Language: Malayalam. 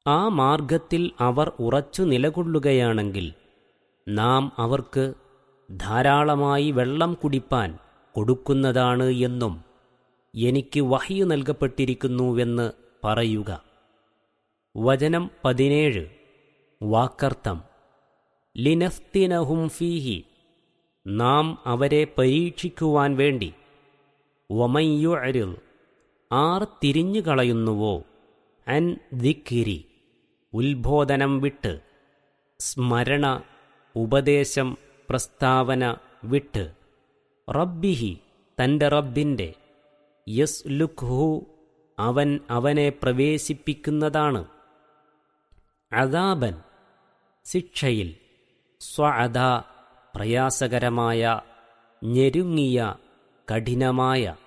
ആ മാർഗത്തിൽ അവർ ഉറച്ചു നിലകൊള്ളുകയാണെങ്കിൽ നാം അവർക്ക് ധാരാളമായി വെള്ളം കുടിപ്പാൻ കൊടുക്കുന്നതാണ് എന്നും എനിക്ക് വഹ്യു നൽകപ്പെട്ടിരിക്കുന്നുവെന്ന് പറയുക വചനം പതിനേഴ് വാക്കർത്ഥം ലിനഫ്തിനഹും ഫീഹി നാം അവരെ പരീക്ഷിക്കുവാൻ വേണ്ടി വമയ്യുഅരിൽ ആർ തിരിഞ്ഞു കളയുന്നുവോ അൻ ദിക്കിരി ഉത്ബോധനം വിട്ട് സ്മരണ ഉപദേശം പ്രസ്താവന വിട്ട് റബ്ബിഹി തൻ്റെ റബ്ബിൻ്റെ യസ് ലുഖ്ഹു അവൻ അവനെ പ്രവേശിപ്പിക്കുന്നതാണ് അദാബൻ ശിക്ഷയിൽ സ്വഅദ പ്രയാസകരമായ ഞെരുങ്ങിയ കഠിനമായ